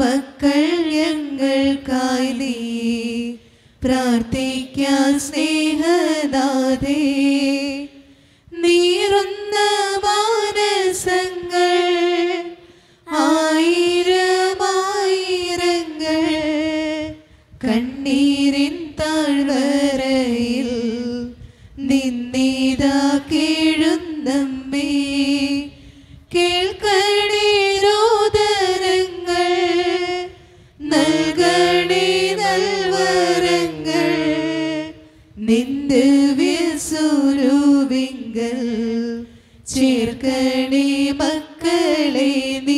മക്കൾ ഞങ്ങൾക്കായി നീ പ്രാർത്ഥിക്കാൻ സ്നേഹനാഥേ നീറുന്ന മാനസങ്ങൾ ആയിരമായിരങ്ങൾ കണ്ണീരിൻ താഴ്വരയിൽ നിന്നീതാ കീഴുന്നമ്മേ കേൾക്കണേ രോദനങ്ങൾ നൽകണേ നൽവരങ്ങൾ നിന്റെ വ്യസുരുവിങ്കൽ ചേർക്കണേ മക്കളെ നീ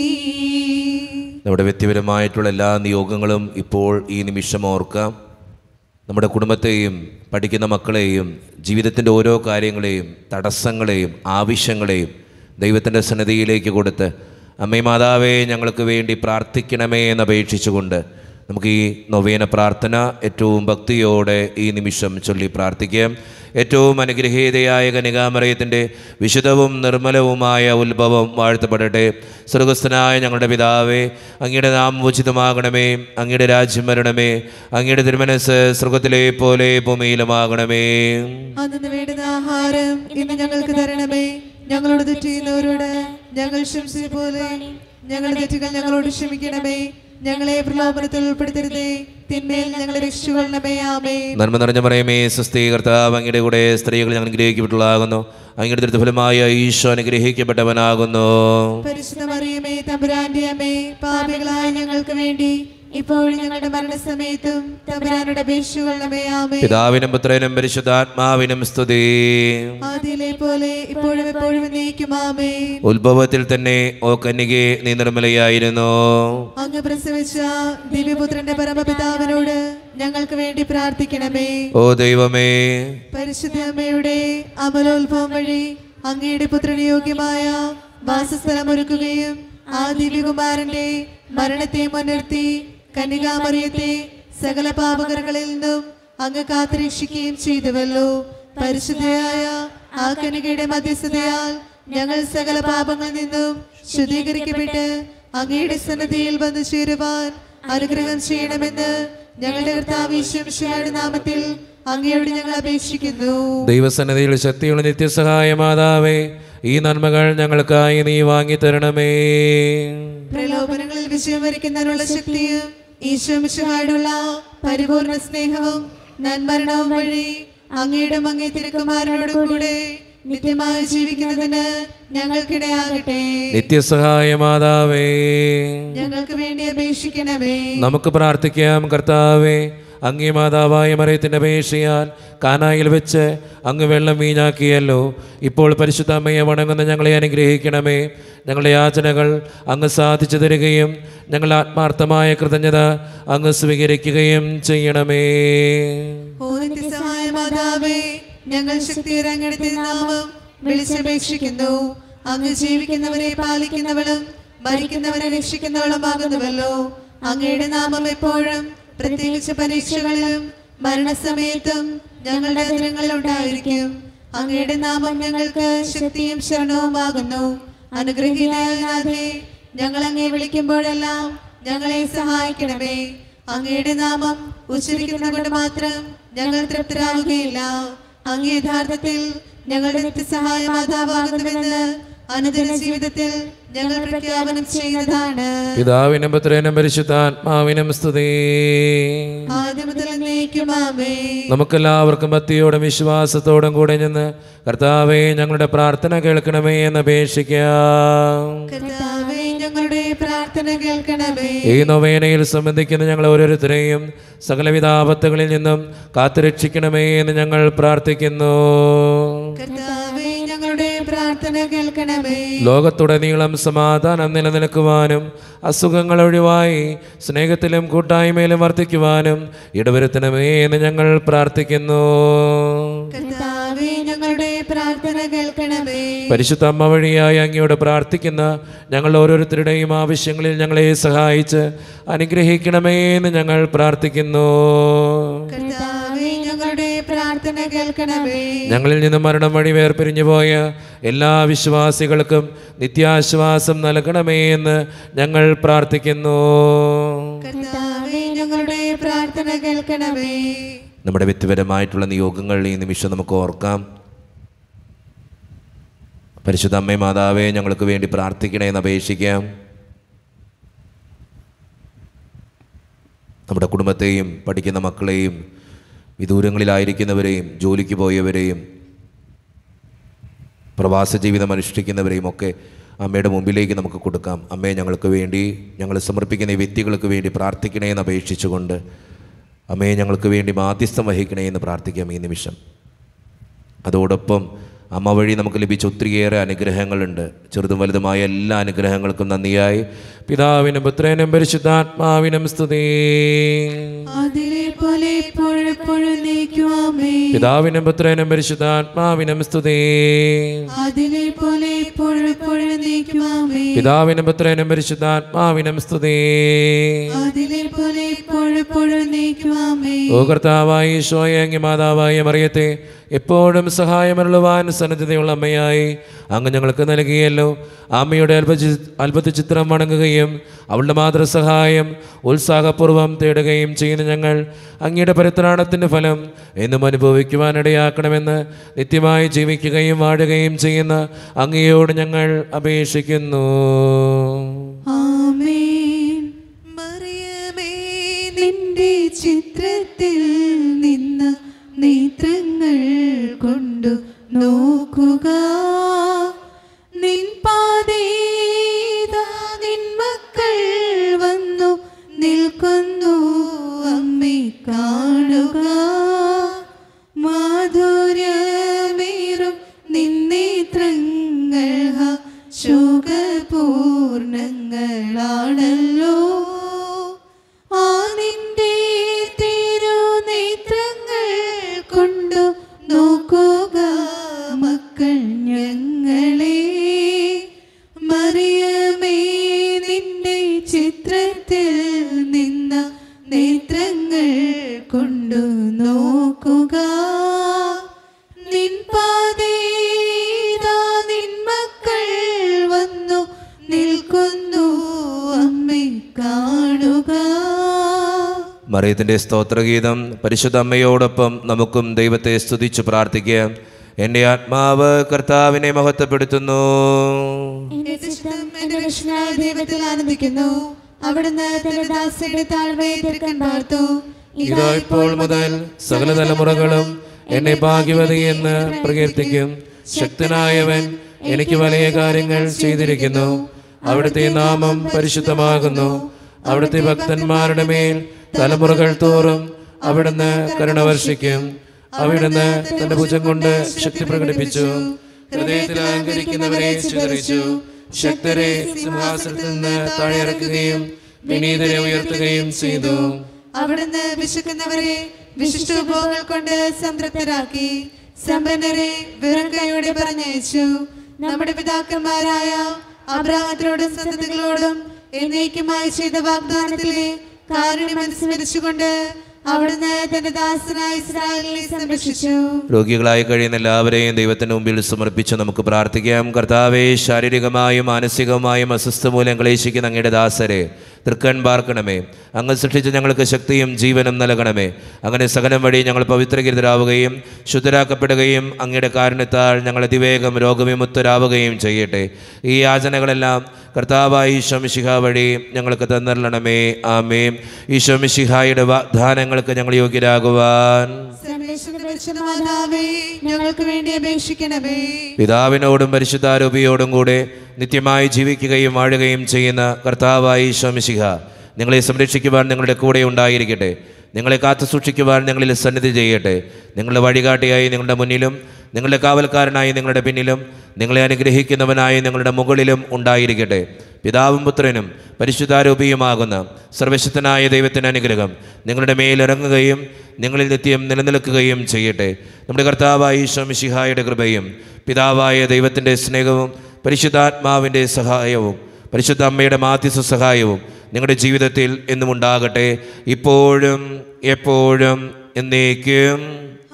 നമ്മുടെ വ്യക്തിപരമായിട്ടുള്ള എല്ലാ നിയോഗങ്ങളും ഇപ്പോൾ ഈ നിമിഷം ഓർക്കാം നമ്മുടെ കുടുംബത്തെയും പഠിക്കുന്ന മക്കളെയും ജീവിതത്തിൻ്റെ ഓരോ കാര്യങ്ങളെയും തടസ്സങ്ങളെയും ആവശ്യങ്ങളെയും ദൈവത്തിൻ്റെ സന്നിധിയിലേക്ക് കൊടുത്ത് അമ്മേ മാതാവേ ഞങ്ങൾക്ക് വേണ്ടി പ്രാർത്ഥിക്കണമേ എന്നപേക്ഷിച്ചുകൊണ്ട് നമുക്ക് ഈ നൊവേന പ്രാർത്ഥന ഏറ്റവും ഭക്തിയോടെ ഈ നിമിഷം ചൊല്ലി പ്രാർത്ഥിക്കാം ഏറ്റവും അനുഗ്രഹീതയായ കനികാമറയത്തിൻ്റെ വിശുദ്ധവും നിർമ്മലവുമായ ഉത്ഭവം വാഴ്ത്തപ്പെടട്ടെ സ്വർഗസ്ഥനായ ഞങ്ങളുടെ പിതാവേ അങ്ങയുടെ നാം ഉചിതമാകണമേ അങ്ങയുടെ രാജ്യം വരണമേ അങ്ങയുടെ തിരുമനസ് സ്വർഗത്തിലെ പോലെ ഭൂമിയിലുമാകണമേ അന്നു വേണ്ടുന്ന ആഹാരം ഇന്ന് ഞങ്ങൾക്ക് തരണമേ ഞങ്ങളോട് തെറ്റ് ചെയ്യുന്നവരോട് ഞങ്ങൾ ക്ഷമിച്ചത് പോലെ ഞങ്ങളുടെ തെറ്റുകൾ ഞങ്ങളോട് ക്ഷമിക്കണമേ ഞങ്ങളെ പ്രലോഭനത്തിൽ ഉൾപ്പെടുത്തരുതേ തിന്മയിൽ ഞങ്ങളെ രക്ഷിക്കൊള്ളണമേ ആമേ നന്മ നിറഞ്ഞ പറയുമേ സ്വസ്തി കർത്താവ് അങ്ങയുടെ കൂടെ സ്ത്രീകൾ ഞങ്ങൾ അനുഗ്രഹിക്കപ്പെട്ടുള്ളതാകുന്നു അങ്ങയുടെ ദൃഢഫലമായ ഈശോ അനുഗ്രഹിക്കപ്പെട്ടവനാകുന്നു പരിശുദ്ധ മറിയമേ തമ്പുരാന്റെ അമ്മേ പാപികളായ ഞങ്ങൾക്ക് വേണ്ടി ഇപ്പോഴും ഞങ്ങളുടെ മരണസമയത്തും തമ്പുരാനുടെ അപേക്ഷകൊള്ളണമേ ആമേ പിതാവിനും പുത്രനും പരിശുദ്ധാത്മാവിനും സ്തുതി ആദ്യയിലെ പോലെ ഇപ്പോഴും എപ്പോഴും എന്നേക്കും ആമേ ഉത്ഭവത്തിൽ തന്നെ ഓ കന്യകെ നീ നിർമ്മലയായിരുന്നു അങ്ങ് പ്രസവിച്ച ദിവ്യപുത്രന്റെ പരമപിതാവിനോട് ഞങ്ങൾക്ക് വേണ്ടി പ്രാർത്ഥിക്കണമേ ഓ ദൈവമേ പരിശുദ്ധ അമ്മയുടെ അമലോത്ഭവം വഴി അങ്ങയുടെ പുത്രന് യോഗ്യമായ വാസസ്ഥലം ഒരുക്കുകയും ആ ദിവ്യകുമാരന്റെ മരണത്തെ മുൻനിർത്തി കന്യകാമറിയത്തെ സകല പാപകരങ്ങളിൽ നിന്നും അങ്ങ് കാത്തുരക്ഷിക്കുകയും ചെയ്തുവല്ലോ പരിശുദ്ധയായ ആ കനികയുടെ മധ്യസ്ഥതയാൽ ഞങ്ങൾ സകല പാപങ്ങളിൽ നിന്നും ശുദ്ധീകരിക്കപ്പെട്ട് അങ്ങയുടെ സന്നദ്ധിയിൽ വന്നു ചേരുവാൻ അനുഗ്രഹം ചെയ്യണമെന്ന് ഞങ്ങളുടെ കർത്താവിശ്വയുടെ നാമത്തിൽ അങ്ങയോട് ഞങ്ങൾ അപേക്ഷിക്കുന്നു ദൈവസന്നതിയിൽ ശക്തിയുള്ള നിത്യസഹായ മാതാവേ ഈ നന്മകൾ ഞങ്ങൾക്കായി നീ വാങ്ങിത്തരണമേ പ്രലോഭനങ്ങളിൽ വിജയം വരിക്കുന്നതിനുള്ള ശക്തിയും ഈശോമിശുഹായുള്ള പരിപൂർണ സ്നേഹവും നന്മരണവും വഴി അങ്ങയുടെ മങ്ങി തിരുക്കുമാരനോടും കൂടെ നിത്യമായി ജീവിക്കുന്നതിന് ഞങ്ങൾക്കിടയാകട്ടെ നിത്യസഹായ മാതാവേ ഞങ്ങൾക്ക് വേണ്ടി അപേക്ഷിക്കണമേ നമുക്ക് പ്രാർത്ഥിക്കാം കർത്താവേ അങ്ങേ മാതാവായ മറിയത്തിൻ്റെ അപേക്ഷയാൽ കാനായിൽ വെച്ച് അങ്ങ് വെള്ളം വീഞ്ഞാക്കിയല്ലോ ഇപ്പോൾ പരിശുദ്ധ അമ്മയെ വണങ്ങുന്ന ഞങ്ങളെ അനുഗ്രഹിക്കണമേ ഞങ്ങളുടെ യാചനകൾ അങ്ങ് സാധിച്ചു തരികയും ഞങ്ങളുടെ ആത്മാർത്ഥമായ കൃതജ്ഞത അങ്ങ് സ്വീകരിക്കുകയും ചെയ്യണമേ ഓ നിത്യസഹായ മാതാവേ ഞങ്ങൾ ശക്തിയുടെ അങ്ങയുടെ നാമം വിളിച്ചപേക്ഷിക്കുന്നു അങ്ങ് ജീവിക്കുന്നവരെ പാലിക്കുന്നവളും മരിക്കുന്നവരെ രക്ഷിക്കുന്നവളുമാകുന്നുവല്ലോ അങ്ങയുടെ നാമം എപ്പോഴും പ്രത്യേകിച്ച് പരീക്ഷകളിലും മരണസമയത്തും ഞങ്ങളുടെ അതിരങ്ങളിൽ ഉണ്ടായിരിക്കും അങ്ങയുടെ നാമം ഞങ്ങൾക്ക് ശക്തിയും ശരണവുമാകുന്നു അനുഗ്രഹീനാഥേ ഞങ്ങൾ അങ്ങേ വിളിക്കുമ്പോഴെല്ലാം ഞങ്ങളെ സഹായിക്കണമേ അങ്ങയുടെ നാമം ഉച്ചരിക്കുന്നത് കൊണ്ട് മാത്രം ഞങ്ങൾ തൃപ്തരാവുകയില്ല അങ്ങ് യഥാർത്ഥത്തിൽ ഞങ്ങളുടെ നിത്യസഹായ മാതാവാകുന്നുവെന്ന് അനുദിന ജീവിതത്തിൽ ഞങ്ങൾ പ്രഖ്യാപനം ചെയ്യുന്നതാണ് പിതാവിനും പുത്രനും പരിശുദ്ധാത്മാവിനും സ്തുതി ആദ്യം മുതൽ എന്നേക്കുമാമേ നമുക്കെല്ലാവർക്കും ഭക്തിയോടും വിശ്വാസത്തോടും കൂടെ നിന്ന് കർത്താവെ ഞങ്ങളുടെ പ്രാർത്ഥന കേൾക്കണമേ എന്ന് അപേക്ഷിക്കാം കർത്താവേ ഞങ്ങളുടെ പ്രാർത്ഥന കേൾക്കണമേ ഈ നൊവേനയിൽ സംബന്ധിക്കുന്ന ഞങ്ങൾ ഓരോരുത്തരെയും സകലവിധ ആപത്തുകളിൽ നിന്നും കാത്തുരക്ഷിക്കണമേ എന്ന് ഞങ്ങൾ പ്രാർത്ഥിക്കുന്നു കർത്താവേ ഞങ്ങളുടെ പ്രാർത്ഥന കേൾക്കണമേ ലോകത്തുടനീളം സമാധാനം നിലനിൽക്കുവാനും അസുഖങ്ങൾ ഒഴിവായി സ്നേഹത്തിലും കൂട്ടായ്മയിലും വർദ്ധിക്കുവാനും ഇടവരുത്തണമേ എന്ന് ഞങ്ങൾ പ്രാർത്ഥിക്കുന്നു കർത്താവേ ഞങ്ങളുടെ പ്രാർത്ഥന കേൾക്കണമേ പരിശുദ്ധ അമ്മ വഴിയായി അങ്ങയോട് പ്രാർത്ഥിക്കുന്ന ഞങ്ങൾ ഓരോരുത്തരുടെയും ആവശ്യങ്ങളിൽ ഞങ്ങളെ സഹായിച്ച് അനുഗ്രഹിക്കണമേ എന്ന് ഞങ്ങൾ പ്രാർത്ഥിക്കുന്നു കർത്താവേ ഞങ്ങളുടെ പ്രാർത്ഥന കേൾക്കണമേ കേൾക്കണമേ ഞങ്ങളിൽ നിന്ന് മരണം വഴി വേർപിരിഞ്ഞു പോയ എല്ലാ വിശ്വാസികൾക്കും നിത്യാശ്വാസം നൽകണമേ എന്ന് ഞങ്ങൾ പ്രാർത്ഥിക്കുന്നു കർത്താവേ ഞങ്ങളുടെ പ്രാർത്ഥന കേൾക്കണമേ നമ്മുടെ വ്യക്തിപരമായിട്ടുള്ള നിയോഗങ്ങൾ ഈ നിമിഷം നമുക്ക് ഓർക്കാം പരിശുദ്ധ അമ്മേ മാതാവേ ഞങ്ങൾക്ക് വേണ്ടി പ്രാർത്ഥിക്കണേ എന്ന് അപേക്ഷിക്കാം നമ്മുടെ കുടുംബത്തെയും പഠിക്കുന്ന മക്കളെയും വിദൂരങ്ങളിലായിരിക്കുന്നവരെയും ജോലിക്ക് പോയവരെയും പ്രവാസ ജീവിതം അനുഷ്ഠിക്കുന്നവരെയും ഒക്കെ അമ്മയുടെ മുമ്പിലേക്ക് നമുക്ക് കൊടുക്കാം അമ്മയെ ഞങ്ങൾക്ക് വേണ്ടി ഞങ്ങൾ സമർപ്പിക്കുന്ന ഈ വ്യക്തികൾക്ക് വേണ്ടി പ്രാർത്ഥിക്കണേ എന്ന് അപേക്ഷിച്ചുകൊണ്ട് അമ്മയെ ഞങ്ങൾക്ക് വേണ്ടി മാധ്യസ്ഥം വഹിക്കണേ എന്ന് പ്രാർത്ഥിക്കാം ഈ നിമിഷം അതോടൊപ്പം അമ്മ വഴി നമുക്ക് ലഭിച്ച ഒത്തിരിയേറെ അനുഗ്രഹങ്ങളുണ്ട് ചെറുതും വലുതുമായ എല്ലാ അനുഗ്രഹങ്ങൾക്കും നന്ദിയായി പിതാവിനും പുത്രനും പരിശുദ്ധാത്മാവിനും സ്തുതി അതിലെ പോലെ എപ്പോഴെപ്പോഴും നീക്കുവാമേ പിതാവിനും പുത്രനും പരിശുദ്ധാത്മാവിനും സ്തുതി അതിലെ പോലെ എപ്പോഴെപ്പോഴും നീക്കുവാമേ പിതാവിനും പുത്രനും പരിശുദ്ധാത്മാവിനും സ്തുതി അതിലെ പോലെ എപ്പോഴെപ്പോഴും നീക്കുവാമേ ഓ കർത്താവായി ഈശോയെ അങ്ങ് മാതാവായ മറിയത്തെ എപ്പോഴും സഹായമരുളുവാൻ സന്നദ്ധതയുള്ള അമ്മയായി അങ്ങ് ഞങ്ങൾക്ക് നൽകിയല്ലോ അമ്മയുടെ അത്ഭുത അത്ഭുത ചിത്രം വണങ്ങുകയും അവളുടെ മാതൃസഹായം ഉത്സാഹപൂർവ്വം തേടുകയും ചെയ്യുന്ന ഞങ്ങൾ അങ്ങയുടെ പരിത്രാണത്തിൻ്റെ ഫലം എന്നും അനുഭവിക്കുവാനിടയാക്കണമെന്ന് നിത്യമായി ജീവിക്കുകയും വാഴുകയും ചെയ്യുന്ന അങ്ങയോട് ഞങ്ങൾ അപേക്ഷിക്കുന്നു ആമേൻ മറിയമേ നിന്റെ ചിത്രത്തിൽ നിന്ന് നേത്രങ്ങൾ കൊണ്ടു നോക്കുക നിൻ പാതേതാ നിൻ മക്കൾ വന്നു നിൽക്കുന്നു അമ്മേ കാണുക മാധുര്യമേറും നിന്നേത്രങ്ങൾ ഹ ശോകപൂർണങ്ങളാണല്ലോ ആ നിന്റെ തിരുനേത്രങ്ങൾ കൊണ്ടു നോക്കുക മക്കൾ ഞങ്ങളെ മറിയമേ നിന്റെ ചിത്രത്തിൽ നിന്ന നേത്രങ്ങൾ കൊണ്ടു നോക്കുക നിൻ പാതേതാ നിൻ മക്കൾ വന്നു നിൽക്കുന്നു അമ്മേ കാണുക മറിയത്തിൻ്റെ സ്തോത്രഗീതം പരിശുദ്ധ അമ്മയോടൊപ്പം നമുക്കും ദൈവത്തെ സ്തുതിച്ച് പ്രാർത്ഥിക്കാം എൻ്റെ ആത്മാവ് കർത്താവിനെ മഹത്വപ്പെടുത്തുന്നു എന്റെ ചിത്തം എന്റെ രക്ഷനായ ദൈവത്തിൽ ആനന്ദിക്കുന്നു അവിടുന്ന് തന്റെ ദാസയുടെ താഴ്വയെ തീർക്കാൻ പാർത്തു ഇതാ ഇപ്പോൾ മുതൽ സകല തലമുറകളും എന്നെ ഭാഗ്യവതി എന്ന് പ്രകീർത്തിക്കും ശക്തനായവൻ എനിക്ക് വലിയ കാര്യങ്ങൾ ചെയ്തിരിക്കുന്നു അവിടുത്തെ നാമം പരിശുദ്ധമാകുന്നു അവിടുത്തെ ഭക്തന്മാരുടെ മേൽ തലമുറകൾ തോറും അവിടുന്ന് കരുണ വർഷിക്കും അവിടുന്ന് തന്റെ ഭുജം കൊണ്ട് ശക്തി പ്രകടിപ്പിച്ചു ഹൃദയത്തിൽ അലങ്കരിക്കുന്നവരെ ചിതറിച്ചു ശക്തരെ സിംഹാസനത്തിൽ നിന്ന് താഴെ ഇറക്കുകയും വിനീതരെ ഉയർത്തുകയും ചെയ്തു അവിടുന്ന് വിശക്കുന്നവരെ വിശിഷ്ടോപഭോഗങ്ങൾ കൊണ്ട് സംതൃപ്തരാക്കി സമ്പന്നരെ വെറും കൈയോടെ പറഞ്ഞയച്ചു നമ്മുടെ പിതാക്കന്മാരായ അബ്രാഹത്തിനോടും സന്തതികളോടും എന്നേക്കുമായി ചെയ്ത വാഗ്ദാനത്തിലെ കാരുണ്യം അനുസ്മരിച്ചുകൊണ്ട് അവിടുന്ന് തന്റെ ദാസനായ ഇസ്രായേലിനെ സംരക്ഷിച്ചു രോഗികളായി കഴിയുന്ന എല്ലാവരെയും ദൈവത്തിന് മുമ്പിൽ സമർപ്പിച്ച് നമുക്ക് പ്രാർത്ഥിക്കാം കർത്താവെ ശാരീരികമായും മാനസികമായും അസ്വസ്ഥ മൂലം ക്ലേശിക്കുന്ന അങ്ങയുടെ ദാസരെ തൃക്കൺ പാർക്കണമേ അങ്ങ് സൃഷ്ടിച്ച ഞങ്ങൾക്ക് ശക്തിയും ജീവനും നൽകണമേ അങ്ങനെ സകലം വഴി ഞങ്ങൾ പവിത്രഗിരിതരാവുകയും ശുദ്ധരാക്കപ്പെടുകയും അങ്ങയുടെ കാരുണ്യത്താൽ ഞങ്ങൾ അതിവേഗം രോഗവിമുക്തരാവുകയും ചെയ്യട്ടെ ഈ യാചനകളെല്ലാം കർത്താവായ ഈശോമിശിഹ വഴി ഞങ്ങൾക്ക് തന്നരണമേ ആമേ ഈശോമിശിഹായുടെ വാഗ്ദാനങ്ങൾക്ക് ഞങ്ങൾ യോഗ്യരാകുവാൻ സംരക്ഷണ പരിശുദ്ധ മാതാവേ ഞങ്ങൾക്ക് വേണ്ടി അപേക്ഷിക്കണമേ പിതാവിനോടും പരിശുദ്ധാരൂപിയോടും കൂടെ നിത്യമായി ജീവിക്കുകയും വാഴുകയും ചെയ്യുന്ന കർത്താവായ ഈശോമിശിഹ നിങ്ങളെ സംരക്ഷിക്കുവാൻ നിങ്ങളുടെ കൂടെ ഉണ്ടായിരിക്കട്ടെ നിങ്ങളെ കാത്തു സൂക്ഷിക്കുവാൻ നിങ്ങളിൽ സന്നിധി ചെയ്യട്ടെ നിങ്ങളുടെ വഴികാട്ടിയായി നിങ്ങളുടെ മുന്നിലും നിങ്ങളുടെ കാവൽക്കാരനായി നിങ്ങളുടെ പിന്നിലും നിങ്ങളെ അനുഗ്രഹിക്കുന്നവനായി നിങ്ങളുടെ മുകളിലും ഉണ്ടായിരിക്കട്ടെ പിതാവും പുത്രനും പരിശുദ്ധാരൂപിയുമാകുന്ന സർവശക്തനായ ദൈവത്തിൻ്റെ അനുഗ്രഹം നിങ്ങളുടെ മേലിറങ്ങുകയും നിങ്ങളിൽ നിത്യം നിലനിൽക്കുകയും ചെയ്യട്ടെ നമ്മുടെ കർത്താവായ ഈശോമിശിഹായുടെ കൃപയും പിതാവായ ദൈവത്തിൻ്റെ സ്നേഹവും പരിശുദ്ധാത്മാവിൻ്റെ സഹായവും പരിശുദ്ധ അമ്മയുടെ മാധ്യസ്ഥ സഹായവും നിങ്ങളുടെ ജീവിതത്തിൽ എന്നും ഉണ്ടാകട്ടെ ഇപ്പോഴും എപ്പോഴും എന്നേക്കും